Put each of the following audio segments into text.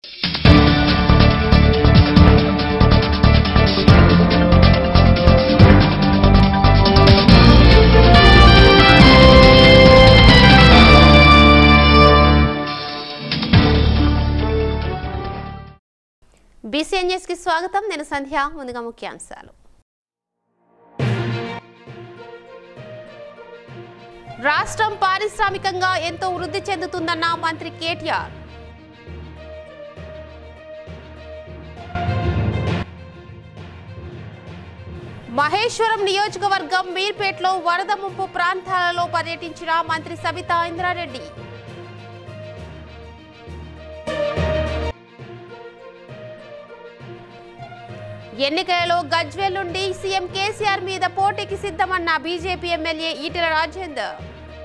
బీసీఎన్ఎస్ కి స్వాగతం నేను సంధ్య ముందుగా ముఖ్యాంశాలు రాష్ట్రం పారిశ్రామికంగా ఎంతో వృద్ధి చెందుతుందన్న మంత్రి కేటీఆర్ మహేశ్వరం నియోజకవర్గం మీర్పేట్లో వరద ముంపు ప్రాంతాలలో పర్యటించిన మంత్రి సబితా ఇంద్రారెడ్డి ఎన్నికలలో గజ్వేల్ నుండి సీఎం కేసీఆర్ మీద పోటీకి సిద్ధమన్న బీజేపీ ఎమ్మెల్యే ఈటెల రాజేందర్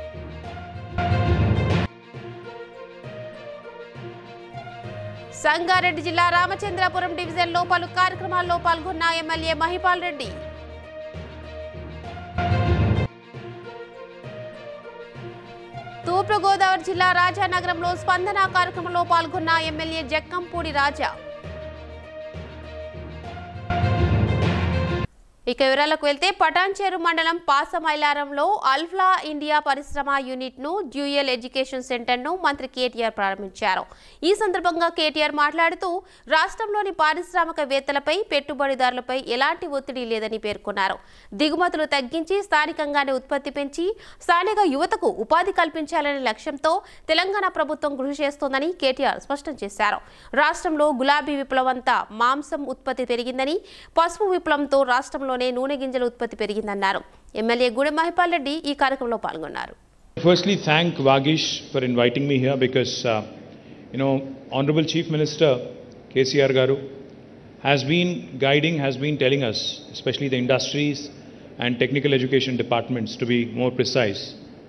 సంగారెడ్డి జిల్లా రామచంద్రపురం డివిజన్లో పలు కార్యక్రమాల్లో పాల్గొన్న ఎమ్మెల్యే మహిపాల్ రెడ్డి తూర్పుగోదావరి జిల్లా రాజానగరంలో స్పందన కార్యక్రమంలో పాల్గొన్న ఎమ్మెల్యే జక్కంపూడి రాజా ఇక వివరాలకు వెళ్తే పటాన్చేరు మండలం పాసమైలారంలో అల్ఫ్లా ఇండియా పరిశ్రమ యూనిట్ ను డ్యూయల్ ఎడ్యుకేషన్ సెంటర్ ను మంత్రి కేటీఆర్ ప్రారంభించారు ఈ సందర్భంగా కేటీఆర్ మాట్లాడుతూ రాష్ట్రంలోని పారిశ్రామికవేత్తలపై పెట్టుబడిదారులపై ఎలాంటి ఒత్తిడి లేదని పేర్కొన్నారు దిగుమతులు తగ్గించి స్థానికంగానే ఉత్పత్తి పెంచి స్థానిక యువతకు ఉపాధి కల్పించాలనే లక్ష్యంతో తెలంగాణ ప్రభుత్వం కృషి చేస్తోందని కేటీఆర్ స్పష్టం చేశారు రాష్ట్రంలో గులాబీ విప్లవంతా మాంసం ఉత్పత్తి పెరిగిందని పసుపు విప్లవంతో రాష్ట్రంలోనే నూనె గింజల ఉత్పత్తి పెరిగిందన్నారు ఎమ్మెల్యే గూడెం మహిపాల్ రెడ్డి ఈ కార్యక్రమంలో పాల్గొన్నారు Firstly, thank Vagish for inviting me here because, uh, you know, Honorable Chief Minister KCR Garu has been guiding, has been telling us, especially the industries and technical education departments to be more precise,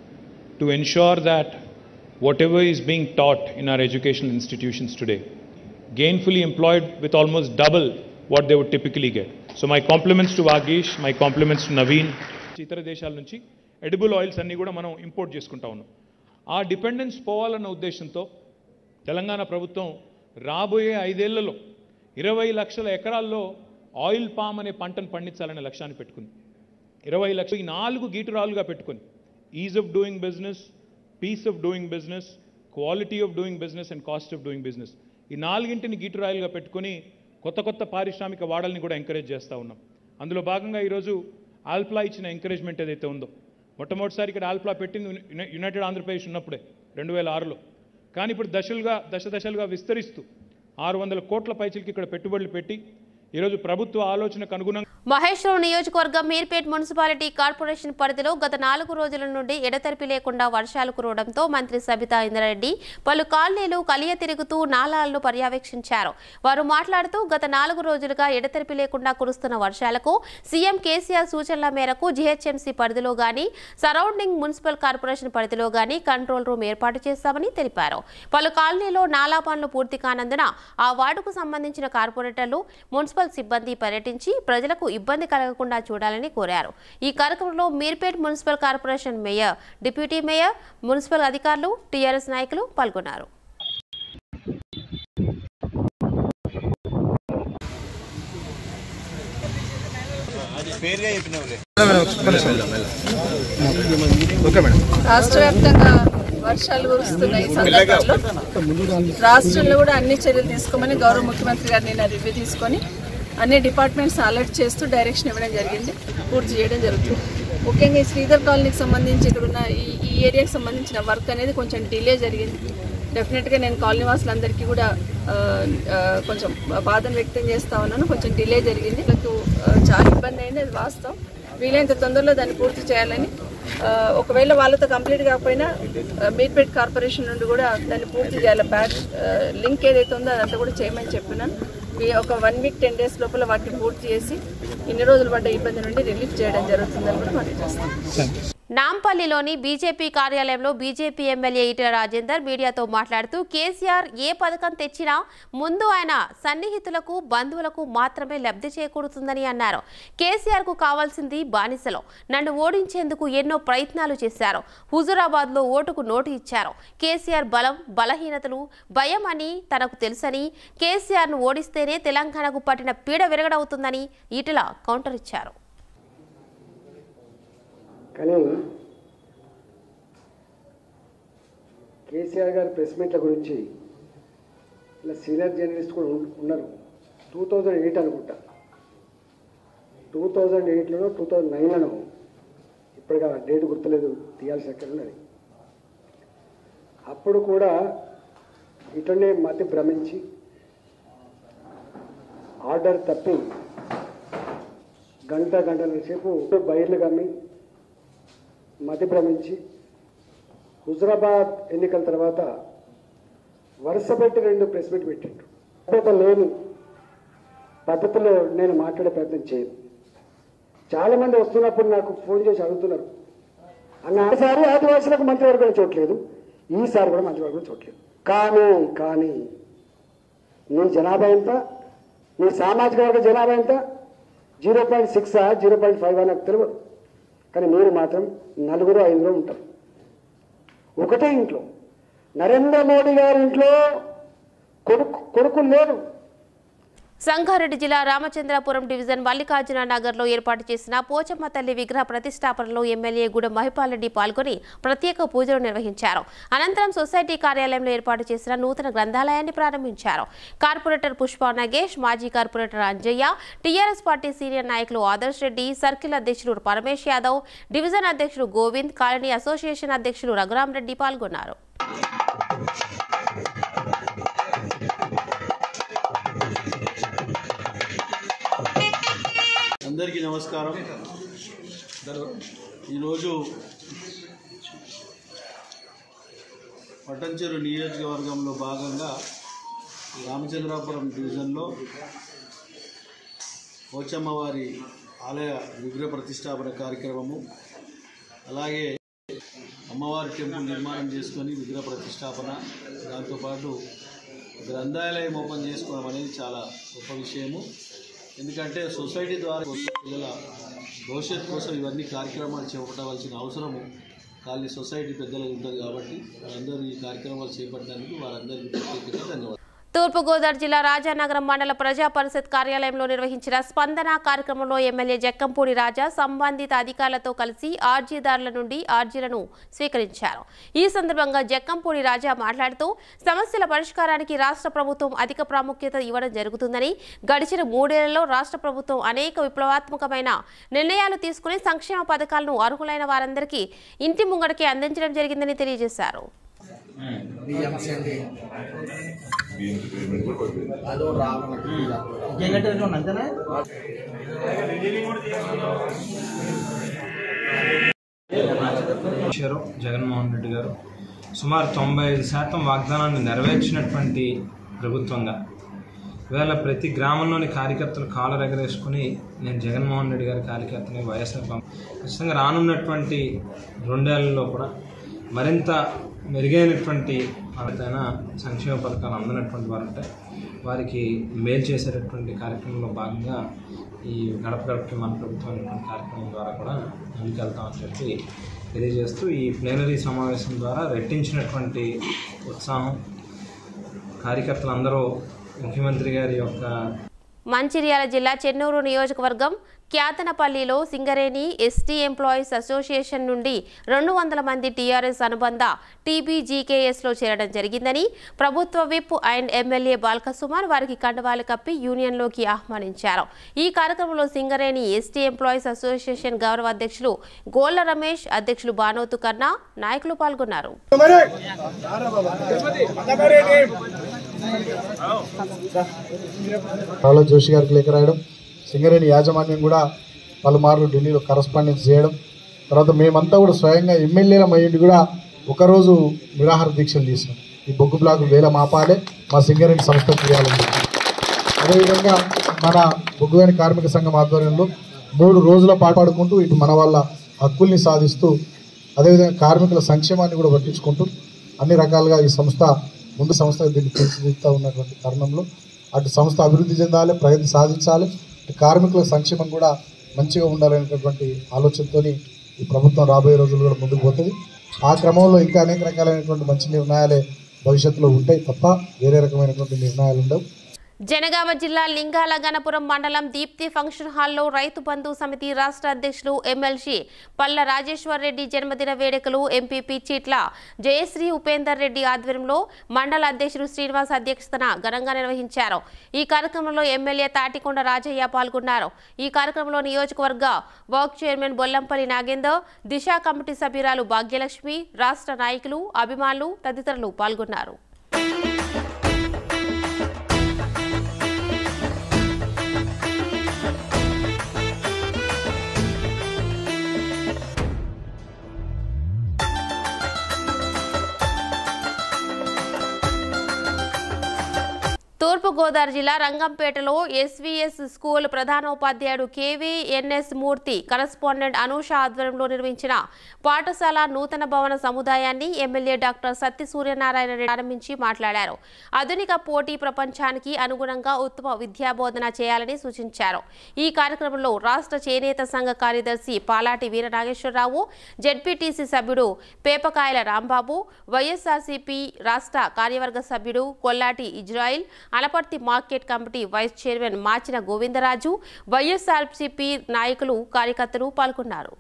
to ensure that whatever is being taught in our educational institutions today, gainfully employed with almost double what they would typically get. So my compliments to Vagish, my compliments to Naveen. ఇతర దేశాల నుంచి edible oils అన్నీ కూడా మనం import చేసుకుంటా ఉన్నాం ఆ dependence పోవాలన్న ఉద్దేశంతో తెలంగాణ ప్రభుత్వం రాబోయే ఐదేళ్లలో ఇరవై లక్షల ఎకరాల్లో ఆయిల్ పామ్ అనే పంటను పండించాలనే లక్ష్యాన్ని పెట్టుకుంది ఇరవై లక్షలు ఈ నాలుగు గీటురాలుగా పెట్టుకొని ease of doing business peace of doing business quality of doing business and cost of doing business ఈ నాలుగింటిని గీటురాయిలుగా పెట్టుకొని కొత్త కొత్త పారిశ్రామిక వాడల్ని కూడా ఎంకరేజ్ చేస్తూ ఉన్నాం అందులో భాగంగా ఈరోజు ఆల్ప్లా ఇచ్చిన ఎంకరేజ్మెంట్ ఏదైతే ఉందో మొట్టమొదటిసారి ఇక్కడ ఆల్ప్లా పెట్టింది యునై- యునైటెడ్ ఆంధ్రప్రదేశ్ ఉన్నప్పుడే రెండు వేల ఆరులో కానీ ఇప్పుడు దశలుగా దశ దశలుగా విస్తరిస్తూ ఆరు వందల కోట్ల పైచిలకి ఇక్కడ పెట్టుబడులు పెట్టి ఈరోజు ప్రభుత్వ ఆలోచనకు అనుగుణంగా మహేశ్వరం నియోజకవర్గం మీర్పేట్ మున్సిపాలిటీ కార్పొరేషన్ పరిధిలో గత నాలుగు రోజుల నుండి ఎడతెరిపి లేకుండా వర్షాలు కురవడంతో మంత్రి సబితా ఇంద్రారెడ్డి పలు కాలనీలు కలియ తిరుగుతూ నాలాలను పర్యవేక్షించారు వారు మాట్లాడుతూ గత నాలుగు రోజులుగా ఎడతెరిపి లేకుండా కురుస్తున్న వర్షాలకు సీఎం కేసీఆర్ సూచనల మేరకు జీహెచ్ఎంసీ పరిధిలో గాని సరౌండింగ్ మున్సిపల్ కార్పొరేషన్ పరిధిలో గాని కంట్రోల్ రూమ్ ఏర్పాటు చేస్తామని తెలిపారు పలు కాలనీలో నాలా పనులు పూర్తి కానందున ఆ వార్డుకు సంబంధించిన కార్పొరేటర్లు మున్సిపల్ సిబ్బంది పర్యటించి ప్రజలకు ఇబ్బంది కలగకుండా చూడాలని కోరారు ఈ కార్యక్రమంలో Meerpet municipal corporation mayor deputy mayor municipal అధికారులు టీఆర్ఎస్ నాయకులు పాల్గొన్నారు పేరుగా చెప్పినవులే ఓకే మేడం రాష్ట్ర వ్యాప్తంగా వర్షాలు కురుస్తున్నాయి ఈ సందర్భంలో రాష్ట్రంలో కూడా అన్ని చర్యలు తీసుకోమని గౌరవ ముఖ్యమంత్రి గారు నిన్న రివ్యూ తీసుకొని అన్ని డిపార్ట్మెంట్స్ అలర్ట్ చేస్తూ డైరెక్షన్ ఇవ్వడం జరిగింది పూర్తి చేయడం జరుగుతుంది ముఖ్యంగా ఈ శ్రీధర్ కాలనీకి సంబంధించి ఇక్కడ ఉన్న ఈ ఈ ఏరియాకి సంబంధించిన వర్క్ అనేది కొంచెం డిలే జరిగింది డెఫినెట్గా నేను కాలనీ వాసులందరికీ కూడా ఆ, ఆ, కొంచెం బాధను వ్యక్తం చేస్తా ఉన్నాను కొంచెం డిలే జరిగింది నాకు ఆ, చాలా ఇబ్బంది అయింది అది వాస్తవం వీలైనంత తొందరలో దాన్ని పూర్తి చేయాలని ఆ, ఒకవేళ వాళ్ళతో కంప్లీట్ కాకపోయినా ఆ, మీర్పేట్ కార్పొరేషన్ నుండి కూడా దాన్ని పూర్తి చేయాలి బ్యాక్ లింక్ ఏదైతే ఉందో అదంతా కూడా చేయమని చెప్పినాను వీ- ఒక వన్ వీక్ టెన్ డేస్ లోపల వాటిని పూర్తి చేసి ఇన్ని రోజులు పడ్డ ఇబ్బంది నుండి రిలీఫ్ చేయడం జరుగుతుందని కూడా మనం చేస్తాం నాంపల్లిలోని బీజేపీ కార్యాలయంలో బీజేపీ ఎమ్మెల్యే ఈటెల రాజేందర్ మీడియాతో మాట్లాడుతూ కేసీఆర్ ఏ పథకం తెచ్చినా ముందు ఆయన సన్నిహితులకు బంధువులకు మాత్రమే లబ్ధి చేకూరుతుందని అన్నారు కేసీఆర్ కు కావాల్సింది బానిసలో నన్ను ఓడించేందుకు ఎన్నో ప్రయత్నాలు చేశారు హుజురాబాద్ లో ఓటుకు నోటు ఇచ్చారు కేసీఆర్ బలం బలహీనతలు భయం అని తనకు తెలుసని కేసీఆర్ ను ఓడిస్తేనే తెలంగాణకు పట్టిన పీడ విరగడవుతుందని ఈటెల కౌంటర్ ఇచ్చారు కానీ కేసీఆర్ గారి ప్రెస్ మీట్ల గురించి ఇలా సీనియర్ జర్నలిస్ట్ కూడా ఉన్- ఉన్నారు టూ థౌజండ్ ఎయిట్ అనుకుంటా టూ థౌజండ్ ఎయిట్లోనో టూ థౌజండ్ నైన్లోనో ఇప్పటిగా డేట్ గుర్తులేదు తీయాల్సి ఎక్కడ ఉన్నది అప్పుడు కూడా ఇట్లనే మతి భ్రమించి ఆర్డర్ తప్పి గంట గంటల సేపు బయర్లు కమ్మి మతి భ్రమించి హుజరాబాద్ ఎన్నికల తర్వాత వరుస పెట్టి రెండు ప్రెస్ మీట్ పెట్టిండు పద్ధత లేని పద్ధతిలో నేను మాట్లాడే ప్రయత్నం చేయను చాలా మంది వస్తున్నప్పుడు నాకు ఫోన్ చేసి అడుగుతున్నారు అన్న ఈసారి ఆదివాసులకు మంత్రివర్గం చూడలేదు ఈసారి కూడా మంత్రివర్గం చూడలేదు కానీ కానీ నీ జనాభా ఎంత నీ సామాజిక వర్గ జనాభా ఎంత zero point six zero point five నాకు తెలియదు కానీ మీరు మాత్రం నలుగురు ఐదుగురు ఉంటారు ఒకటే ఇంట్లో నరేంద్ర మోడీ గారి ఇంట్లో కొడుకు కొడుకులు లేరు సంగారెడ్డి జిల్లా రామచంద్రపురం డివిజన్ మల్లికార్జున నగర్లో ఏర్పాటు చేసిన పోచమ్మ తల్లి విగ్రహ ప్రతిష్టాపనలో ఎమ్మెల్యే గూడెం మహిపాల్ రెడ్డి పాల్గొని ప్రత్యేక పూజలు నిర్వహించారు అనంతరం సొసైటీ కార్యాలయంలో ఏర్పాటు చేసిన నూతన గ్రంథాలయాన్ని ప్రారంభించారు కార్పొరేటర్ పుష్ప నగేష్ మాజీ corporator Anjaiah TRS party senior నాయకులు ఆదర్శ్ రెడ్డి సర్కిల్ అధ్యక్షుడు పరమేశ్ యాదవ్ డివిజన్ అధ్యక్షుడు గోవింద్ కాలనీ అసోసియేషన్ అధ్యక్షుడు రఘురాం రెడ్డి పాల్గొన్నారు అందరికీ నమస్కారం ఈరోజు పట్టంచెరు నియోజకవర్గంలో భాగంగా రామచంద్రాపురం డివిజన్లో పోచమ్మవారి ఆలయ విగ్రహ ప్రతిష్టాపన కార్యక్రమము అలాగే అమ్మవారి టెంపుల్ నిర్మాణం చేసుకొని విగ్రహ ప్రతిష్టాపన దాంతోపాటు గ్రంథాలయం ఓపెన్ చేసుకోవడం అనేది చాలా గొప్ప విషయము ఎందుకంటే సొసైటీ ద్వారా పిల్లల భవిష్యత్తు కోసం ఇవన్నీ కార్యక్రమాలు చేపట్టవలసిన అవసరము కాలనీ సొసైటీ పెద్దలకు ఉంటుంది కాబట్టి వారందరూ ఈ కార్యక్రమాలు చేపట్టడానికి వారందరికీ ప్రత్యేకంగా ధన్యవాదాలు తూర్పుగోదావరి జిల్లా రాజానగరం మండల ప్రజా పరిషత్ కార్యాలయంలో నిర్వహించిన స్పందన కార్యక్రమంలో ఎమ్మెల్యే జక్కంపూడి రాజా సంబంధిత అధికారులతో కలిసి ఆర్జీదారుల నుండి ఆర్జీలను స్వీకరించారు ఈ సందర్భంగా జక్కంపూడి రాజా మాట్లాడుతూ సమస్యల పరిష్కారానికి రాష్ట్ర ప్రభుత్వం అధిక ప్రాముఖ్యత ఇవ్వడం జరుగుతుందని గడిచిన మూడేళ్లలో రాష్ట్ర ప్రభుత్వం అనేక విప్లవాత్మకమైన నిర్ణయాలు తీసుకుని సంక్షేమ పథకాలను అర్హులైన వారందరికీ ఇంటి ముంగడికి అందించడం జరిగిందని తెలియజేశారు ఇచ్చారు జగన్మోహన్ రెడ్డి గారు సుమారు తొంభై ఐదు శాతం వాగ్దానాన్ని నెరవేర్చినటువంటి ప్రభుత్వంగా ఇవాళ ప్రతి గ్రామంలోని కార్యకర్తలు కాలర్ ఎగరేసుకుని నేను జగన్మోహన్ రెడ్డి గారి కార్యకర్తని వైఎస్ఆర్ పంప ఖచ్చితంగా రానున్నటువంటి రెండేళ్లలో కూడా మరింత మెరుగైనటువంటి వాళ్ళకైనా సంక్షేమ పథకాలు అందనటువంటి వారు ఉంటాయి వారికి మేలు చేసేటటువంటి కార్యక్రమంలో భాగంగా ఈ గడప గడపకి మన ప్రభుత్వం అనేటువంటి కార్యక్రమం ద్వారా కూడా ముందుకెళ్తామని చెప్పి తెలియజేస్తూ ఈ ప్లేనరీ సమావేశం ద్వారా రెట్టించినటువంటి ఉత్సాహం కార్యకర్తలందరూ ముఖ్యమంత్రి గారి యొక్క మంచిర్యాల జిల్లా చెన్నూరు నియోజకవర్గం క్యాతనపల్లిలో సింగరేణి ఎస్టీ ఎంప్లాయీస్ అసోసియేషన్ నుండి రెండు వందల మంది టీఆర్ఎస్ అనుబంధ టీబీజీకేఎస్లో చేరడం జరిగిందని ప్రభుత్వ విప్ అండ్ ఎమ్మెల్యే బాల్కసుమార్ వారికి కండవాలు కప్పి యూనియన్లోకి ఆహ్వానించారు ఈ కార్యక్రమంలో సింగరేణి ఎస్టీ ఎంప్లాయీస్ అసోసియేషన్ గౌరవ అధ్యక్షులు గోళ్ల రమేష్ అధ్యక్షులు బానోతు కన్నా నాయకులు పాల్గొన్నారు రావుల జోషి గారికి లేఖ రాయడం సింగరేణి యాజమాన్యం కూడా పలుమార్లు ఢిల్లీలో కరస్పాండెన్స్ చేయడం తర్వాత మేమంతా కూడా స్వయంగా ఎమ్మెల్యేల మైండ్ కూడా ఒకరోజు నిరాహార దీక్షలు తీసినాం ఈ బొగ్గు బ్లాక్ వేల మాపాలే మా సింగరేణి సంస్థ చేయాలని చెప్పి. అదేవిధంగా మన బొగ్గుగని కార్మిక సంఘం ఆధ్వర్యంలో మూడు రోజుల పాటు పాడుకుంటూ ఇటు మన వాళ్ళ హక్కుల్ని సాధిస్తూ అదేవిధంగా కార్మికుల సంక్షేమాన్ని కూడా పట్టించుకుంటూ అన్ని రకాలుగా ఈ సంస్థ ముందు సంస్థ దీన్ని తీర్చిదిద్దుతూ ఉన్నటువంటి తరుణంలో అటు సంస్థ అభివృద్ధి చెందాలి ప్రగతి సాధించాలి ఇటు కార్మికుల సంక్షేమం కూడా మంచిగా ఉండాలనేటటువంటి ఆలోచనతోని ఈ ప్రభుత్వం రాబోయే రోజులు కూడా ముందుకు పోతుంది ఆ క్రమంలో ఇంకా అనేక రకాలైనటువంటి మంచి నిర్ణయాలే భవిష్యత్తులో ఉంటాయి తప్ప వేరే రకమైనటువంటి నిర్ణయాలు ఉండవు జనగామ జిల్లా లింగాల గణపురం మండలం దీప్తి ఫంక్షన్ హాల్లో రైతు బంధు సమితి రాష్ట్ర అధ్యక్షులు ఎమ్మెల్సీ పల్ల రాజేశ్వర్ రెడ్డి జన్మదిన వేడుకలు ఎంపీపీ చీట్ల జయశ్రీ ఉపేందర్ రెడ్డి ఆధ్వర్యంలో మండల అధ్యక్షుడు శ్రీనివాస్ అధ్యక్షతన ఘనంగా నిర్వహించారు ఈ కార్యక్రమంలో ఎమ్మెల్యే తాటికొండ రాజయ్య పాల్గొన్నారు ఈ కార్యక్రమంలో నియోజకవర్గ work chairman Bollampalli Nagender Disha committee సభ్యురాలు భాగ్యలక్ష్మి రాష్ట్ర నాయకులు అభిమానులు తదితరులు పాల్గొన్నారు తూర్పుగోదావరి జిల్లా రంగంపేటలో ఎస్వీఎస్ స్కూల్ ప్రధానోపాధ్యాయుడు కేవీఎన్ఎస్ మూర్తి కరస్పాండెంట్ అనూష ఆధ్వర్యంలో నిర్వహించిన పాఠశాల నూతన భవన సముదాయాన్ని ఎమ్మెల్యే డాక్టర్ సత్య సూర్యనారాయణ రెడ్డి ప్రారంభించి మాట్లాడారు ఆధునిక పోటీ ప్రపంచానికి అనుగుణంగా ఉత్తమ విద్యాబోధన చేయాలని సూచించారు ఈ కార్యక్రమంలో రాష్ట్ర చేనేత సంఘ కార్యదర్శి పాలాటి వీర నాగేశ్వరరావు జెడ్పీటీసీ సభ్యుడు పేపకాయల రాంబాబు వైఎస్ఆర్సీపీ రాష్ట్ర కార్యవర్గ సభ్యుడు Kollati Israel Anaparthi market committee vice chairman Machina Govindaraju YSRCP నాయకులు కార్యకర్తలు పాల్గొన్నారు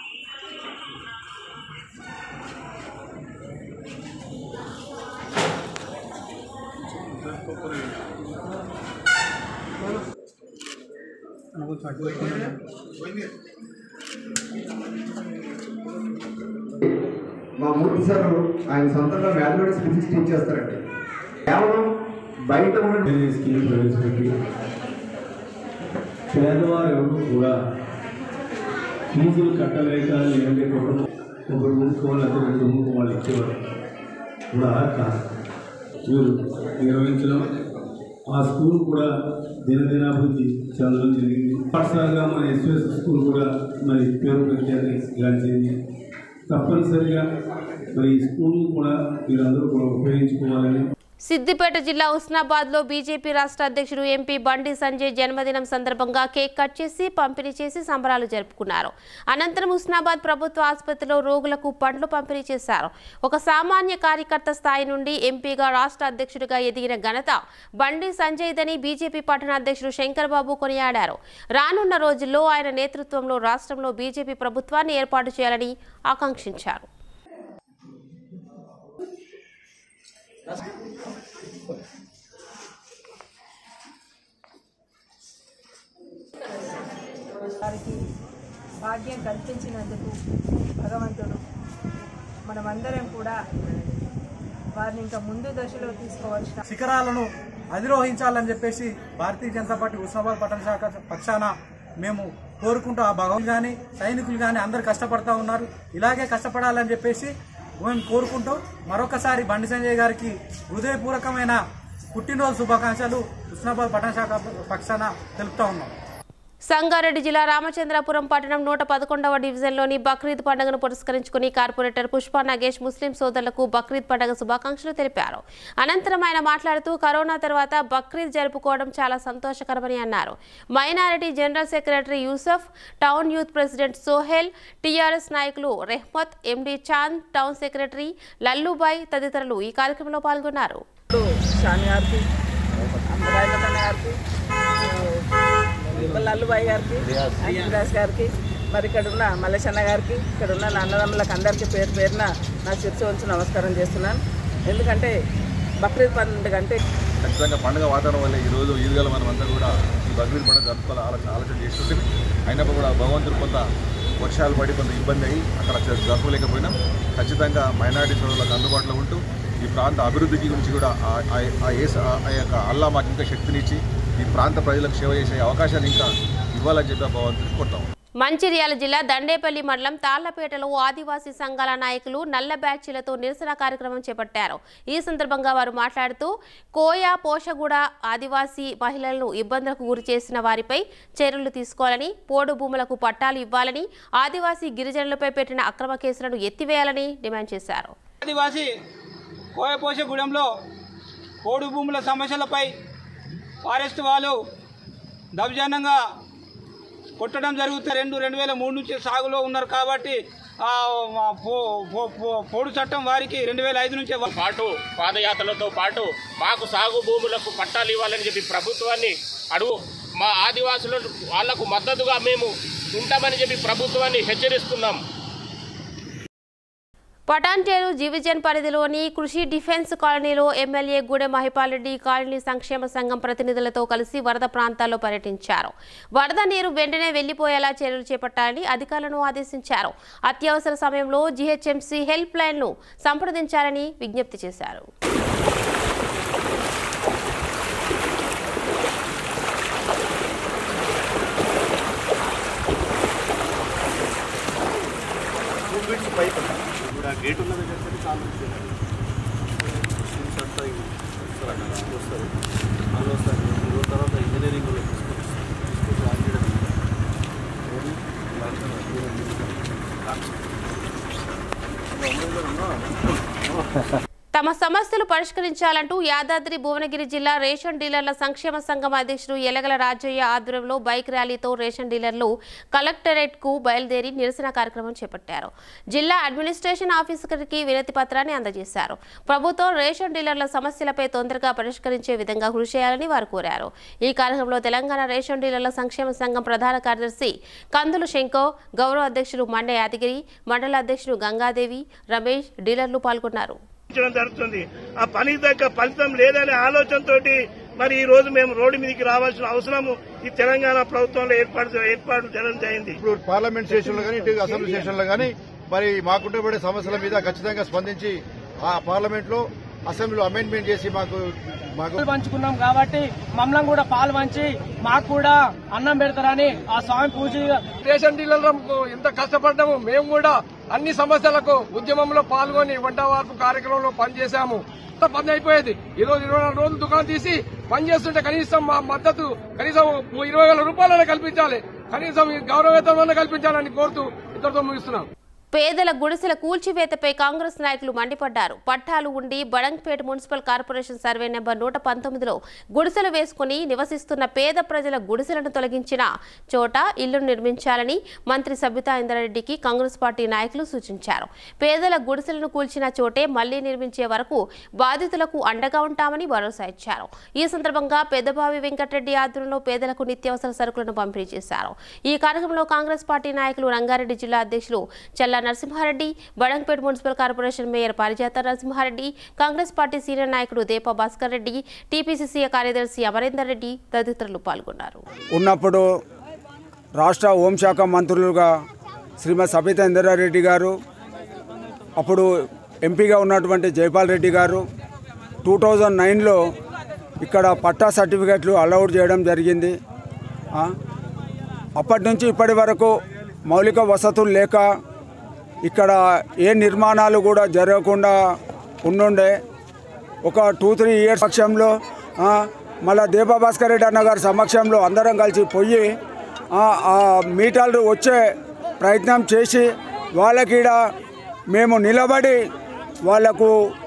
మా మూర్తి సార్ ఆయన సొంతంగా మ్యాథమెటిక్స్ ఫిజిక్స్ టీచ్ చేస్తారండి కేవలం బయట ఉన్న స్కీమ్ ప్రవేశపెట్టి పేదవారు ఎవరు కూడా ఫీజులు కట్టలేక లేదంటే ఒకరు ఒకరు ఊరుకోవాలి అయితే రెండు ఊరుకో వాళ్ళు ఇచ్చేవారు కూడా అలా కాదు వీరు నిర్వహించడం ఆ స్కూల్ కూడా దినదినాభివృద్ధి చెందడం జరిగింది పాఠశాలగా మన ఎస్ఎస్ స్కూల్ కూడా మరి పేరు ప్రఖ్యాతి గాంచింది తప్పనిసరిగా మరి ఈ స్కూల్ కూడా మీరందరూ కూడా ఉపయోగించుకోవాలని సిద్దిపేట జిల్లా ఉస్నాబాద్లో బీజేపీ రాష్ట్ర అధ్యక్షుడు ఎంపీ బండి సంజయ్ జన్మదినం సందర్భంగా కేక్ కట్ చేసి పంపిణీ చేసి సంబరాలు జరుపుకున్నారు అనంతరం ఉస్నాబాద్ ప్రభుత్వ ఆసుపత్రిలో రోగులకు పండ్లు పంపిణీ చేశారు ఒక సామాన్య కార్యకర్త స్థాయి నుండి ఎంపీగా రాష్ట్ర అధ్యక్షుడిగా ఎదిగిన ఘనత బండి సంజయ్ దని బీజేపీ పట్టణ అధ్యక్షుడు శంకర్ బాబు కొనియాడారు రానున్న రోజుల్లో ఆయన నేతృత్వంలో రాష్ట్రంలో బీజేపీ ప్రభుత్వాన్ని ఏర్పాటు చేయాలని ఆకాంక్షించారు వారికి భాగ్యం కల్పించినందుకు భగవంతుడు మనమందరం కూడా వారిని ఇంకా ముందు దశలో తీసుకోవాల్సిన శిఖరాలను అధిరోహించాలని చెప్పేసి భారతీయ జనతా పార్టీ ఉస్మాబాద్ పట్టణ శాఖ పక్షాన మేము కోరుకుంటూ ఆ భగవంతులు కానీ సైనికులు కానీ అందరు కష్టపడతా ఉన్నారు ఇలాగే కష్టపడాలని చెప్పేసి మేము కోరుకుంటూ మరొకసారి బండి సంజయ్ గారికి హృదయపూర్వకమైన పుట్టినరోజు శుభాకాంక్షలు ఉస్మాబాద్ పట్టణ శాఖ పక్షాన తెలుపుతా ఉన్నాం సంగారెడ్డి జిల్లా రామచంద్రపురం పట్టణం నూట పదకొండవ డివిజన్లోని బక్రీద్ పండుగను పురస్కరించుకుని కార్పొరేటర్ పుష్ప నాగేష్ ముస్లిం సోదరులకు బక్రీద్ పండుగ శుభాకాంక్షలు తెలిపారు అనంతరం ఆయన మాట్లాడుతూ కరోనా తర్వాత బక్రీద్ జరుపుకోవడం చాలా సంతోషకరమని అన్నారు minority general secretary Yusuf town youth president Sohail TRS నాయకులు Rehmat MD Chand town secretary Lallubhai తదితరులు ఈ కార్యక్రమంలో పాల్గొన్నారు షాని గారికి రాజకన్న గారికి లల్లుబాయి గారికి అంకిరాజ్ గారికి మరి ఇక్కడ ఉన్న మల్లేశన్న గారికి ఇక్కడ ఉన్న నా అన్నదమ్ములకు అందరికీ పేరు పేరున నా శిరసు వంచి నమస్కారం చేస్తున్నాను ఎందుకంటే బక్రీద్ పండుగ అంటే ఖచ్చితంగా పండుగ వాతావరణం వల్ల ఈరోజు ఈదుగల మనం అంతా కూడా ఈ బక్రీద్ పండుగ జరుపుకోవాలి ఆలోచన ఆలోచన చేస్తుంది అయినప్పుడు కూడా భగవంతుడు కొంత వర్షాలు పడి కొంత ఇబ్బంది అయ్యి అక్కడ జ- జరపలేకపోయినాం ఖచ్చితంగా మైనారిటీ సోదరులకు అందుబాటులో ఉంటూ ఈ ప్రాంత అభివృద్ధికి గురించి కూడా ఆ- ఆ- ఆ ఏస ఆ- ఆ యొక్క అల్లా మాకు ఇంకా శక్తినిచ్చి ఈ ప్రాంత ప్రజలకు సేవ చేసే అవకాశాన్ని ఇంకా ఇవ్వాలని చెప్పి ఆ భగవంతుని కోరుతాం మంచిర్యాల జిల్లా దండేపల్లి మండలం తాళ్లపేటలో ఆదివాసీ సంఘాల నాయకులు నల్ల బ్యాచ్లతో నిరసన కార్యక్రమం చేపట్టారు ఈ సందర్భంగా వారు మాట్లాడుతూ కోయ పోషగూడ ఆదివాసీ మహిళలను ఇబ్బందులకు గురి చేసిన వారిపై చర్యలు తీసుకోవాలని పోడు భూములకు పట్టాలు ఇవ్వాలని ఆదివాసీ గిరిజనులపై పెట్టిన అక్రమ కేసులను ఎత్తివేయాలని డిమాండ్ చేశారు ఆదివాసీ కోయపోషగూడెంలో పోడు భూముల సమస్యలపై ఫారెస్ట్ వాళ్ళు దౌర్జన్యంగా కొట్టడం జరుగుతుంది రెండు రెండు వేల మూడు నుంచి సాగులో ఉన్నారు కాబట్టి ఆ, పో- పో- పో- పోడు చట్టం వారికి రెండు వేల ఐదు నుంచి పాటు పాదయాత్రలతో పాటు మాకు సాగు భూములకు పట్టాలు ఇవ్వాలని చెప్పి ప్రభుత్వాన్ని అడుగు మా ఆదివాసులు వాళ్లకు మద్దతుగా మేము ఉంటామని చెప్పి ప్రభుత్వాన్ని హెచ్చరిస్తున్నాం పటాన్చేరు డివిజన్ పరిధిలోని కృషి డిఫెన్స్ కాలనీలో ఎమ్మెల్యే గూడె మహిపాల్ రెడ్డి కాలనీ సంక్షేమ సంఘం ప్రతినిధులతో కలిసి వరద ప్రాంతాల్లో పర్యటించారు వరద నీరు వెంటనే వెళ్లిపోయేలా చర్యలు చేపట్టాలని అధికారులను ఆదేశించారు అత్యవసర సమయంలో జీహెచ్ఎంసీ హెల్ప్ లైన్ను సంప్రదించాలని విజ్ఞప్తి చేశారు పైప్ ఇప్పుడు ఆ గేట్ ఉన్న దగ్గర సరే చాలా స్టూడెంట్స్ అంతా ఇవి వస్తారు వస్తారు వాళ్ళు వస్తారు ఈ రోజు తర్వాత ఇంజనీరింగ్ వాళ్ళు తీసుకొని తీసుకొని ఆన్ చేయడం ఏది? తమ సమస్యలు పరిష్కరించాలంటూ యాదాద్రి భువనగిరి జిల్లా రేషన్ డీలర్ల సంక్షేమ సంఘం అధ్యక్షుడు ఎలగల రాజయ్య ఆధ్వర్యంలో బైక్ ర్యాలీతో రేషన్ డీలర్లు కలెక్టరేట్ కు బయలుదేరి నిరసన కార్యక్రమం చేపట్టారు జిల్లా అడ్మినిస్ట్రేషన్ ఆఫీసర్కి వినతి పత్రాన్ని అందజేశారు ప్రభుత్వం రేషన్ డీలర్ల సమస్యలపై తొందరగా పరిష్కరించే విధంగా కృషి చేయాలని వారు కోరారు ఈ కార్యక్రమంలో తెలంగాణ రేషన్ డీలర్ల సంక్షేమ సంఘం ప్రధాన కార్యదర్శి కందులు శంకో గౌరవ అధ్యక్షుడు మండే యాదగిరి మండల అధ్యక్షుడు గంగాదేవి రమేష్ డీలర్లు పాల్గొన్నారు ఇచ్చడం జరుగుతుంది ఆ పనికి తగ్గ ఫలితం లేదనే ఆలోచనతోటి మరి ఈ రోజు మేము రోడ్డు మీదకి రావాల్సిన అవసరము ఈ తెలంగాణ ప్రభుత్వంలో ఏర్పాటు ఏర్పాటు చేయడం జరిగింది ఇప్పుడు పార్లమెంట్ సెషన్లో కానీ ఇటు అసెంబ్లీ సెషన్లో కానీ మరి మాకుంటే పడే సమస్యల మీద ఖచ్చితంగా స్పందించి ఆ పార్లమెంట్ లో అసెంబ్లీలో అమెండ్మెంట్ చేసి మాకు మాకు పాలు పంచుకున్నాం కాబట్టి మమ్మల్ని కూడా పాలు పంచి మాకు కూడా అన్నం పెడతారని ఆ స్వామి పూజ రేషన్ డీలర్లకు ఎంత కష్టపడ్డాము మేము కూడా అన్ని సమస్యలకు ఉద్యమంలో పాల్గొని వంట వార్పు కార్యక్రమంలో పనిచేశాము అంతా పని అయిపోయేది ఈ రోజు ఇరవై నాలుగు రోజులు దుకాణం తీసి పని చేస్తుంటే కనీసం మా మద్దతు కనీసం ఇరవై వేల రూపాయలైనా కల్పించాలి కనీసం ఈ గౌరవ వేతనం కల్పించాలని కోరుతూ ఇద్దరితో ముగిస్తున్నాం పేదల గుడిసెల కూల్చివేతపై కాంగ్రెస్ నాయకులు మండిపడ్డారు పట్టాలు ఉండి Badangpet municipal corporation survey number నూట పంతొమ్మిదిలో గుడిసెలు వేసుకుని నివసిస్తున్న పేద ప్రజల గుడిసెలను తొలగించిన చోట ఇల్లు నిర్మించాలని మంత్రి సబితా ఇంద్రారెడ్డికి కాంగ్రెస్ పార్టీ నాయకులు సూచించారు పేదల గుడిసెలను కూల్చిన చోటే మళ్లీ నిర్మించే వరకు బాధితులకు అండగా ఉంటామని భరోసా ఇచ్చారు ఈ సందర్భంగా పెద్దబావి వెంకటరెడ్డి ఆధ్వర్యంలో పేదలకు నిత్యావసర సరుకులను పంపిణీ చేశారు ఈ కార్యక్రమంలో కాంగ్రెస్ పార్టీ నాయకులు రంగారెడ్డి జిల్లా అధ్యక్షులు Challa Narasimha Reddy Badangpet municipal corporation mayor Parijatha Narasimha Reddy Congress party senior నాయకుడు దీప భాస్కర్ రెడ్డి టీపీసీసీ కార్యదర్శి అమరేందర్ రెడ్డి తదితరులు పాల్గొన్నారు ఉన్నప్పుడు రాష్ట్ర హోంశాఖ మంత్రులుగా శ్రీమతి సబితా ఇందిరారెడ్డి గారు అప్పుడు ఎంపీగా ఉన్నటువంటి జైపాల్ రెడ్డి గారు టూ థౌజండ్ నైన్లో ఇక్కడ పట్టా సర్టిఫికెట్లు అలౌడ్ చేయడం జరిగింది ఆ, అప్పటి నుంచి ఇప్పటి వరకు మౌలిక వసతులు లేక ఇక్కడ ఏ నిర్మాణాలు కూడా జరగకుండా ఉండుండే ఒక టూ త్రీ ఇయర్స్ పక్షంలో ఆ, మళ్ళా దీపా భాస్కర్ రెడ్డి అన్న గారి సమక్షంలో అందరం కలిసి పోయి ఆ, ఆ మీటర్లు వచ్చే ప్రయత్నం చేసి వాళ్ళకి మేము నిలబడి వాళ్లకు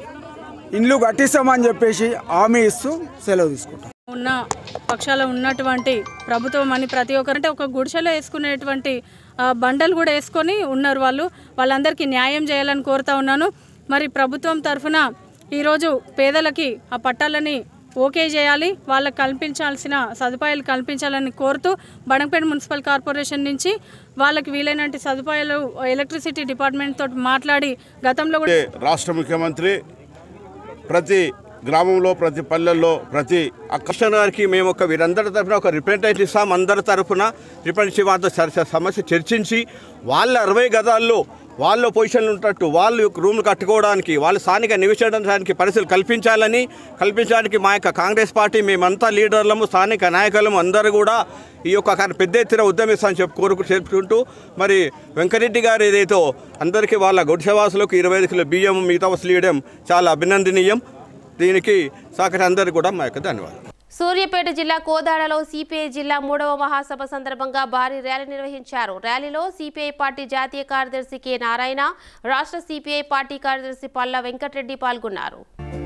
ఇండ్లు కట్టిస్తామని చెప్పేసి హామీ ఇస్తూ సెలవు తీసుకుంటాం ఉన్న పక్షాలు ఉన్నటువంటి ప్రభుత్వం అని ప్రతి ఒక్కరంటే ఒక గుడిసెలో వేసుకునేటువంటి ఆ, బండలు కూడా వేసుకొని ఉన్నారు వాళ్ళు వాళ్ళందరికీ న్యాయం చేయాలని కోరుతా ఉన్నాను మరి ప్రభుత్వం తరఫున ఈరోజు పేదలకి ఆ పట్టాలని ఓకే చేయాలి వాళ్ళకి కల్పించాల్సిన సదుపాయాలు కల్పించాలని కోరుతూ బడంపేట మున్సిపల్ కార్పొరేషన్ నుంచి వాళ్ళకి వీలైనటువంటి సదుపాయాలు ఎలక్ట్రిసిటీ డిపార్ట్మెంట్ తోటి మాట్లాడి గతంలో కూడా రాష్ట్ర ముఖ్యమంత్రి ప్రతి గ్రామంలో ప్రతి పల్లెల్లో ప్రతి కమిషనర్ గారికి మేము ఒక వీరందరి తరఫున ఒక రిప్రజెంటేటివ్ ఇస్తాం అందరి తరఫున రిప్రజెంటేటివ్ వారితో చర్చ- సమస్య చర్చించి వాళ్ళ అరవై గదాల్లో వాళ్ళ పొజిషన్లు ఉంటట్టు వాళ్ళు రూమ్లు కట్టుకోవడానికి వాళ్ళు స్థానిక నివసించడానికి పరిస్థితులు కల్పించాలని కల్పించడానికి మా యొక్క కాంగ్రెస్ పార్టీ మేమంతా లీడర్లము స్థానిక నాయకులము అందరూ కూడా ఈ యొక్క కార్- పెద్ద ఎత్తున ఉద్యమిస్తామని చెప్పి కోరుకు చెప్పుకుంటూ మరి వెంకరెడ్డి గారు ఏదైతే అందరికీ వాళ్ళ గుడిసెవాసులకు ఇరవై ఐదు కిలో బియ్యం మిగతా వసూలు ఇవ్వడం చాలా అభినందనీయం దీనికి సహకరి అందరికీ కూడా మా యొక్క ధన్యవాదాలు సూర్యాపేట జిల్లా కోదాడలో సిపిఐ జిల్లా మూడవ మహాసభ సందర్భంగా భారీ ర్యాలీ నిర్వహించారు ర్యాలీలో సిపిఐ పార్టీ జాతీయ కార్యదర్శి కె నారాయణ రాష్ట్ర సిపిఐ పార్టీ కార్యదర్శి పల్లా వెంకటరెడ్డి పాల్గొన్నారు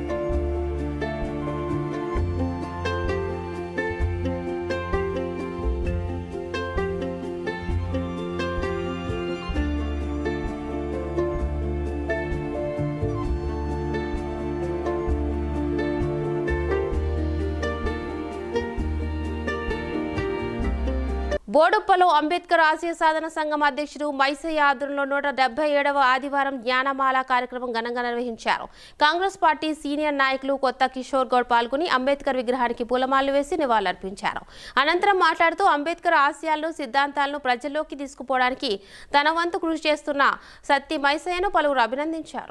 బోడుప్పలో అంబేద్కర్ ఆశయ సాధన సంఘం అధ్యక్షుడు మైసయ్య ఆధ్వర్యంలో నూట డెబ్బై ఏడవ ఆదివారం జ్ఞానమాల కార్యక్రమం ఘనంగా నిర్వహించారు కాంగ్రెస్ పార్టీ సీనియర్ నాయకులు కొత్త కిషోర్ గౌడ్ పాల్గొని అంబేద్కర్ విగ్రహానికి పూలమాలలు వేసి నివాళులర్పించారు అనంతరం మాట్లాడుతూ అంబేద్కర్ ఆశయాలను సిద్ధాంతాలను ప్రజల్లోకి తీసుకుపోవడానికి తన వంతు కృషి చేస్తున్న సత్తి మైసయ్యను పలువురు అభినందించారు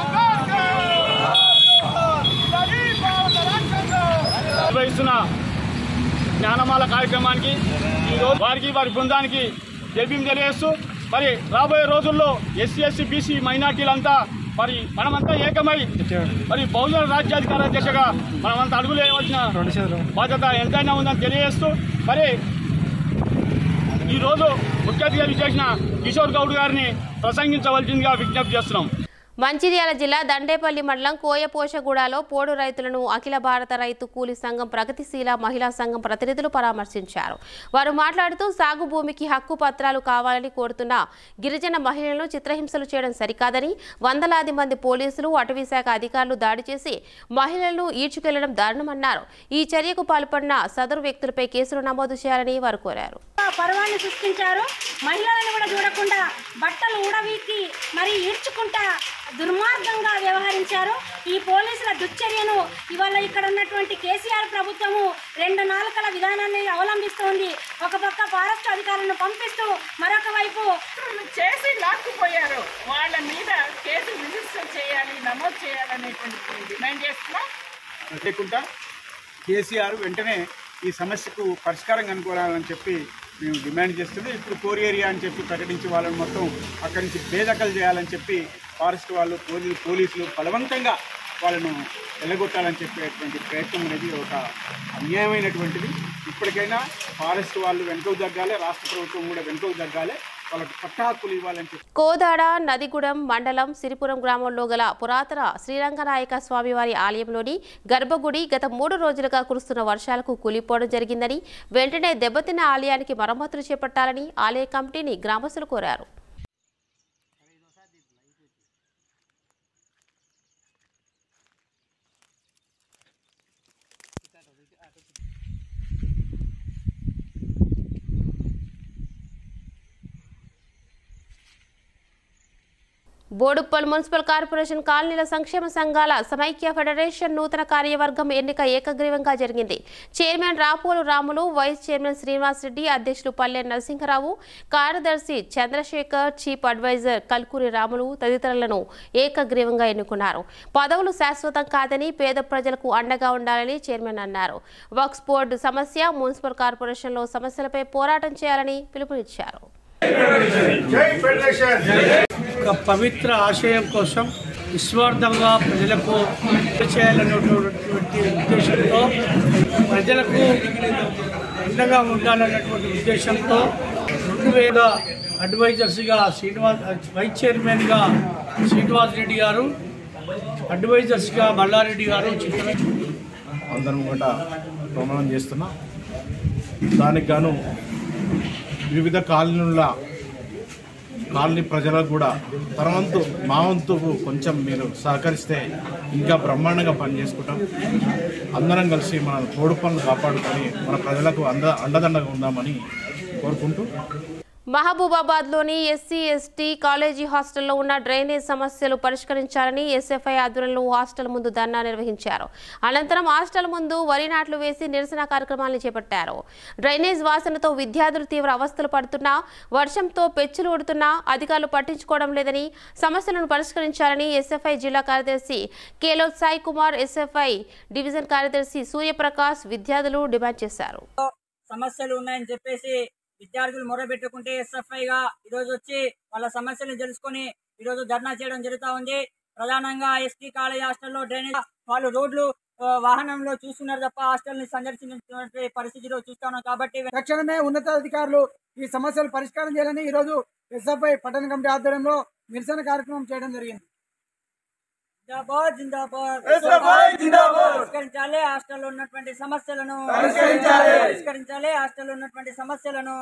నిర్వహిస్తున్న జ్ఞానమాల కార్యక్రమానికి ఈరోజు వారికి వారి బృందానికి జైబీం తెలియజేస్తూ మరి రాబోయే రోజుల్లో ఎస్సీ ఎస్సీ బీసీ మైనార్టీలంతా మరి మనమంతా ఏకమై మరి బహుజన రాజ్యాధికార దిశగా మనమంతా అడుగులు వేయవలసిన బాధ్యత ఎంతైనా ఉందని తెలియజేస్తూ మరి ఈరోజు ముఖ్య అతిథి చేసిన కిషోర్ గౌడ్ గారిని ప్రసంగించవలసిందిగా విజ్ఞప్తి చేస్తున్నాం మంచిర్యాల జిల్లా దండేపల్లి మండలం కోయపోషగూడలో పోడు రైతులను అఖిల భారత రైతు కూలీ సంఘం ప్రగతిశీల మహిళా సంఘం ప్రతినిధులు పరామర్శించారు వారు మాట్లాడుతూ సాగు భూమికి హక్కు పత్రాలు కావాలని కోరుతున్న గిరిజన మహిళలను చిత్రహింసలు చేయడం సరికాదని వందలాది మంది పోలీసులు అటవీ శాఖ అధికారులు దాడి చేసి మహిళలను ఈడ్చుకెళ్లడం దారుణమన్నారు ఈ చర్యకు పాల్పడిన సదరు వ్యక్తులపై కేసులు నమోదు చేయాలని వారు కోరారు పర్వాన్ని సృష్టించారు మహిళలను కూడా చూడకుండా బట్టలు ఊడవీకి మరి ఈడ్చుకుంటా దుర్మార్గంగా వ్యవహరించారు ఈ పోలీసుల దుశ్చర్యను ఇవాళ ఇక్కడ ఉన్నటువంటి కేసీఆర్ ప్రభుత్వము రెండు నాలుకల విధానాన్ని అవలంబిస్తోంది ఒక పక్క ఫారెస్ట్ అధికారులను పంపిస్తూ మరొక వైపు చేసి లాక్కుపోయారు వాళ్ళ మీద కేసు రిజిస్టర్ చేయాలి నమోదు చేయాలనేటువంటి డిమాండ్ చేస్తున్నాం లేకుండా కేసీఆర్ వెంటనే ఈ సమస్యకు పరిష్కారం కనుగోలాలని చెప్పి మేము డిమాండ్ చేస్తున్నాం ఇప్పుడు కోర్ ఏరియా అని చెప్పి ప్రకటించి వాళ్ళని మొత్తం అక్కడి నుంచి బేదకలు చేయాలని చెప్పి ఫారెస్ట్ వాళ్ళు పోలీ పోలీసులు బలవంతంగా వాళ్ళను వెళ్ళగొట్టాలని చెప్పేటువంటి ప్రయత్నం అనేది ఒక అన్యాయమైనటువంటిది ఇప్పటికైనా ఫారెస్ట్ వాళ్ళు వెనుకకు తగ్గాలి రాష్ట్ర ప్రభుత్వం కూడా వెనుకకు తగ్గాలి వాళ్ళకి పట్టా హక్కులు ఇవ్వాలని చెప్పి కోదాడ నదిగూడెం మండలం సిరిపురం గ్రామంలో గల పురాతన శ్రీరంగనాయక స్వామివారి ఆలయంలోని గర్భగుడి గత మూడు రోజులుగా కురుస్తున్న వర్షాలకు కూలిపోవడం జరిగిందని వెంటనే దెబ్బతిన్న ఆలయానికి మరమ్మతులు చేపట్టాలని ఆలయ కమిటీని గ్రామస్తులు కోరారు బోడుప్పల్ మున్సిపల్ కార్పొరేషన్ కాలనీల సంక్షేమ సంఘాల సమైక్య ఫెడరేషన్ నూతన కార్యవర్గం ఎన్నిక ఏకగ్రీవంగా జరిగింది chairman Rapolu Ramulu vice chairman Srinivas Reddy అధ్యక్షులు పల్లె నరసింహరావు కార్యదర్శి చంద్రశేఖర్ చీఫ్ అడ్వైజర్ కల్కూరి రాములు తదితరులను ఏకగ్రీవంగా ఎన్నుకున్నారు పదవులు శాశ్వతం కాదని పేద ప్రజలకు అండగా ఉండాలని చైర్మన్ అన్నారు వక్స్ బోర్డు సమస్య మున్సిపల్ కార్పొరేషన్లో సమస్యలపై పోరాటం చేయాలని పిలుపునిచ్చారు ఒక పవిత్ర ఆశయం కోసం నిస్వార్థంగా ప్రజలకు చేయాలన్నటువంటి ఉద్దేశంతో ప్రజలకు అండగా ఉండాలన్నటువంటి ఉద్దేశంతో రెండు వేల అడ్వైజర్స్గా శ్రీనివాస్ వైస్ చైర్మన్గా శ్రీనివాస్ రెడ్డి గారు అడ్వైజర్స్గా మల్లారెడ్డి గారు చిత్ర అందరం కూడా ప్రమాణం చేస్తున్నాం దానికి గాను వివిధ కాలనీల కాలనీ ప్రజలకు కూడా తన వంతు మా వంతుకు కొంచెం మీరు సహకరిస్తే ఇంకా బ్రహ్మాండంగా పనిచేసుకుంటాం అందరం కలిసి మన తోడు పనులు కాపాడుకొని మన ప్రజలకు అంద అండదండగా ఉందామని కోరుకుంటూ మహబూబాబాద్లోని ఎస్సీ ఎస్టీ కాలేజీ హాస్టల్లో ఉన్న డ్రైనేజ్ సమస్యలు పరిష్కరించాలని ఎస్ఎఫ్ఐ ఆధ్వర్యంలో హాస్టల్ ముందు ధర్నా నిర్వహించారు అనంతరం హాస్టల్ ముందు వరి నాట్లు వేసి నిరసన కార్యక్రమాలను చేపట్టారు డ్రైనేజ్ వాసనతో విద్యార్థులు తీవ్ర అవస్థలు పడుతున్నా వర్షంతో పెచ్చులు ఉడుతున్నా అధికారులు పట్టించుకోవడం లేదని సమస్యలను పరిష్కరించాలని ఎస్ఎఫ్ఐ జిల్లా కార్యదర్శి కేలోత్ సాయి కుమార్ ఎస్ఎఫ్ఐ డివిజన్ కార్యదర్శి సూర్యప్రకాష్ విద్యార్థులు డిమాండ్ చేశారు సమస్యలు ఉన్నాయని చెప్పేసి విద్యార్థులు మొరబెట్టుకుంటే ఎస్ఎఫ్ఐగా ఈరోజు వచ్చి వాళ్ళ సమస్యలను తెలుసుకొని ఈరోజు ధర్నా చేయడం జరుగుతూ ఉంది ప్రధానంగా ఎస్టీ కాలేజ్ హాస్టల్లో డ్రైనేజ్ వాళ్ళు రోడ్లు ఆ, వాహనంలో చూస్తున్నారు తప్ప హాస్టల్ని సందర్శించినటువంటి పరిస్థితిలో చూస్తున్నాం కాబట్టి తక్షణమే ఉన్నతాధికారులు ఈ సమస్యలు పరిష్కారం చేయాలని ఈరోజు ఎస్ఎఫ్ఐ పట్టణ కమిటీ ఆధ్వర్యంలో నిరసన కార్యక్రమం చేయడం జరిగింది జిందాబాద్ జిందాబాద్ ఎస్ఎఫ్ఐ జిందాబాద్. పరిష్కరించాలి హాస్టల్లో ఉన్నటువంటి సమస్యలను పరిష్కరించాలి. పరిష్కరించాలి హాస్టల్లో ఉన్నటువంటి సమస్యలను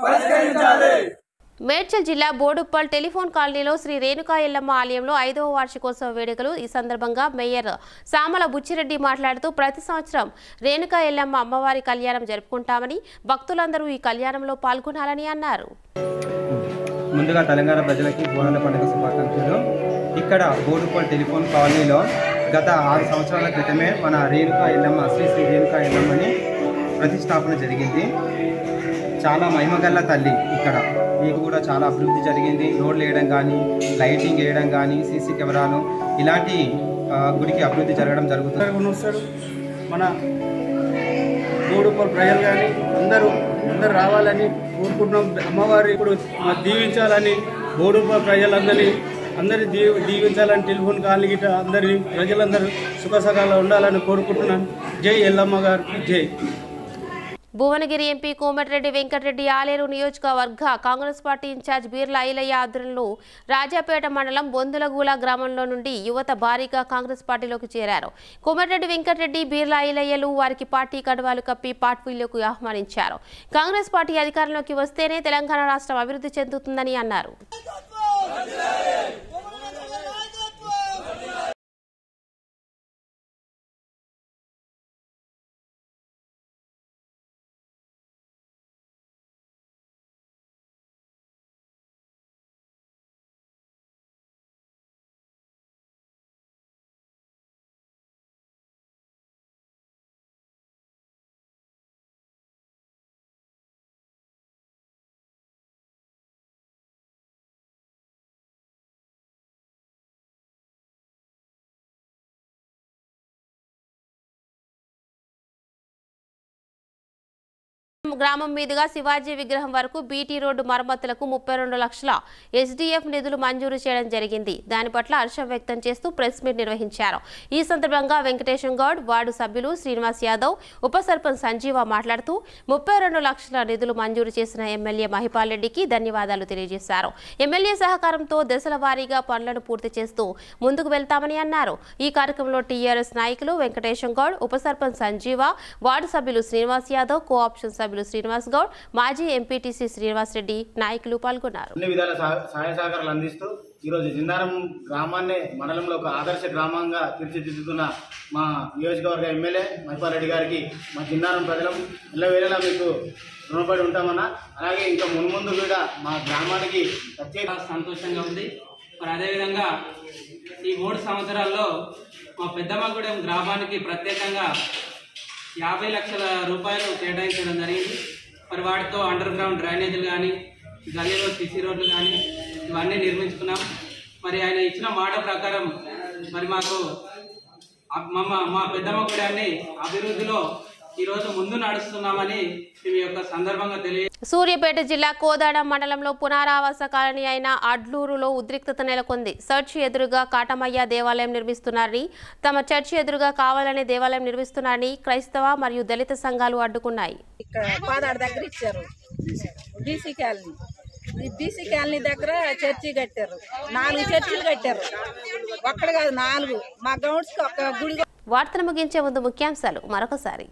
మేడ్చల్ జిల్లా బోడుప్పల్ టెలిఫోన్ కాలనీలో శ్రీ రేణుకా ఎల్లమ్మ ఆలయంలో ఐదవ వార్షికోత్సవ వేడుకలు ఈ సందర్భంగా మేయర్ సామల బుచ్చిరెడ్డి మాట్లాడుతూ ప్రతి సంవత్సరం రేణుకా ఎల్లమ్మ అమ్మవారి కళ్యాణం జరుపుకుంటామని భక్తులందరూ ఈ కళ్యాణంలో పాల్గొనాలని అన్నారు ముందుగా తెలంగాణ ప్రజలకి బోనాల పండుగ శుభాకాంక్షలు ఇక్కడ బోడుపల్ టెలిఫోన్ కాలనీలో గత ఆరు సంవత్సరాల క్రితమే మన రేణుకా ఎల్లమ్మ శ్రీ శ్రీ రేణుకా ఎల్లమ్మని ప్రతిష్టాపన జరిగింది చాలా మహిమగల్ల తల్లి ఇక్కడ మీకు కూడా చాలా అభివృద్ధి జరిగింది రోడ్లు వేయడం కానీ లైటింగ్ వేయడం కానీ సీసీ కెమెరాలు ఇలాంటి ఆ, గుడికి అభివృద్ధి జరగడం జరుగుతుంది వస్తాడు మన గోడుపల్ ప్రజలు కానీ అందరూ అందరూ రావాలని కోరుకుంటున్నాం అమ్మవారి ఇప్పుడు మా దీవించాలని గోడుపల్ ప్రజలందరినీ అందరి దీ దీవించాలని టెలిఫోన్ కాల్ గిట్ట అందరి ప్రజలందరూ సుఖసగాలు ఉండాలని కోరుకుంటున్నాను జై ఎల్లమ్మ గారికి జై భువనగిరి ఎంపీ కోమటిరెడ్డి వెంకటరెడ్డి ఆలేరు నియోజకవర్గ కాంగ్రెస్ పార్టీ ఇన్ఛార్జ్ బీర్ల ఐలయ్య ఆధ్వర్యంలో రాజాపేట మండలం బొందులగూల గ్రామంలో నుండి యువత భారీగా కాంగ్రెస్ పార్టీలోకి చేరారు కోమటిరెడ్డి వెంకటరెడ్డి బీర్ల ఐలయ్యలు వారికి పార్టీ కడవాలు కప్పి పార్టీలోకి ఆహ్వానించారు కాంగ్రెస్ పార్టీ అధికారంలోకి వస్తేనే తెలంగాణ రాష్ట్రం అభివృద్ధి చెందుతుందని అన్నారు గ్రామం మీదుగా శివాజీ విగ్రహం వరకు బీటీ రోడ్డు మరమ్మతులకు ముప్పై రెండు లక్షల ఎస్డీఎఫ్ నిధులు మంజూరు చేయడం జరిగింది దాని పట్ల హర్షం వ్యక్తం చేస్తూ ప్రెస్ మీట్ నిర్వహించారు ఈ సందర్భంగా వెంకటేశం గౌడ్ వార్డు సభ్యులు శ్రీనివాస్ యాదవ్ ఉప సర్పంచ్ సంజీవ మాట్లాడుతూ ముప్పై రెండు లక్షల నిధులు మంజూరు చేసిన ఎమ్మెల్యే మహిపాల్ రెడ్డికి ధన్యవాదాలు తెలియజేశారు ఎమ్మెల్యే సహకారంతో దశల వారీగా పనులను పూర్తి చేస్తూ ముందుకు వెళ్తామని అన్నారు ఈ కార్యక్రమంలో టీఆర్ఎస్ నాయకులు వెంకటేశం గౌడ్ ఉప సర్పంచ్ సంజీవ వార్డు సభ్యులు శ్రీనివాస్ యాదవ్ కో ఆప్షన్ సభ్యులు శ్రీనివాస్ గౌడ్ మాజీ ఎంపీటీసీ శ్రీనివాస్ రెడ్డి నాయకులు పాల్గొన్నారు అన్ని విధాల సహ- సహాయ సహకారాలు అందిస్తూ ఈరోజు జిందారం గ్రామాన్నే మండలంలో ఒక ఆదర్శ గ్రామంగా తీర్చిదిద్దుతున్న మా నియోజకవర్గ ఎమ్మెల్యే మహిపాల్ రెడ్డి గారికి మా జిందారం ప్రజలం ఎల్లవేళలా మీకు రుణపడి ఉంటామన్నా అలాగే ఇంకా మున్ముందు కూడా మా గ్రామానికి ప్రత్యేక సంతోషంగా ఉంది మరి అదేవిధంగా ఈ మూడు సంవత్సరాల్లో మా పెద్దమ్మగూడెం గ్రామానికి ప్రత్యేకంగా యాభై లక్షల రూపాయలు కేటాయించడం జరిగింది మరి వాటితో అండర్ గ్రౌండ్ డ్రైనేజీలు కానీ గల్లీలో సిసి రోడ్లు కానీ ఇవన్నీ నిర్మించుకున్నాం మరి ఆయన ఇచ్చిన మాట ప్రకారం మరి మాకు అ- మమ్మ మా పెద్దమ్మగూడాన్ని అభివృద్ధిలో ఈరోజు ముందు నడుస్తున్నామని మేము ఈ యొక్క సందర్భంగా తెలియ సూర్యాపేట జిల్లా కోదాడ మండలంలో పునరావాస కాలనీ అయిన అడ్లూరులో ఉద్రిక్తత నెలకొంది చర్చి ఎదురుగా కాటమయ్య దేవాలయం నిర్మిస్తున్నారని తమ చర్చి ఎదురుగా కావాలనే దేవాలయం నిర్మిస్తున్నారని క్రైస్తవ మరియు దళిత సంఘాలు అడ్డుకున్నాయి ఇక్కడ పాదాడ దగ్గర ఇచ్చారు బీసీ కాలనీ ఈ బీసీ కాలనీ దగ్గర చర్చి కట్టారు నాలుగు చర్చిలు కట్టారు ఒక్కడ కాదు నాలుగు మా గౌడ్స్ ఒక గుడి వార్తను ముగించే ముందు ముఖ్యాంశాలు మరొకసారి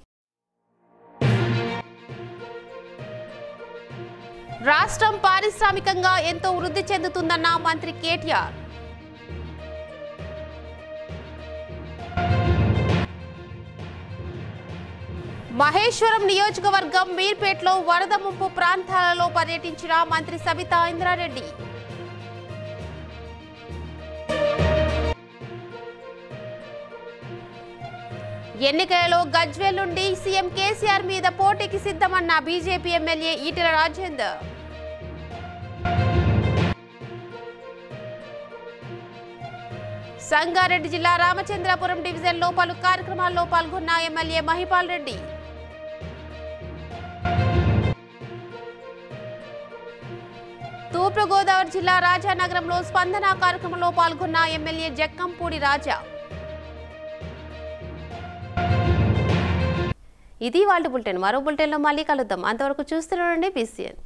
రాష్ట్రం పారిశ్రామికంగా ఎంతో వృద్ధి చెందుతుందన్న మంత్రి కేటీఆర్ మహేశ్వరం నియోజకవర్గం మీర్పేట్లో వరద ముంపు ప్రాంతాలలో పర్యటించిన మంత్రి సబితా ఇంద్రారెడ్డి ఎన్నికలలో గజ్వేల్ నుండి సీఎం కేసీఆర్ మీద పోటీకి సిద్ధమన్న బీజేపీ ఎమ్మెల్యే ఈటెల రాజేందర్ సంగారెడ్డి జిల్లా రామచంద్రాపురం డివిజన్లో పలు కార్యక్రమాల్లో పాల్గొన్న ఎమ్మెల్యే మహిపాల్ రెడ్డి తూర్పుగోదావరి జిల్లా రాజానగరంలో స్పందన కార్యక్రమంలో పాల్గొన్న ఎమ్మెల్యే జక్కంపూడి రాజా ఇది వాళ్ళ బులెటిన్ మరో బులెటిన్లో మళ్ళీ కలుద్దాం అంతవరకు చూస్తున్నారండి BCN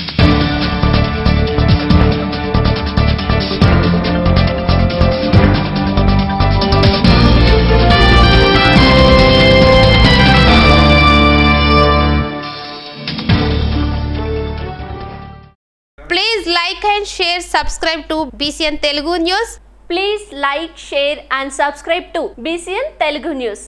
please like and share subscribe to BCN Telugu news please like share and subscribe to BCN Telugu news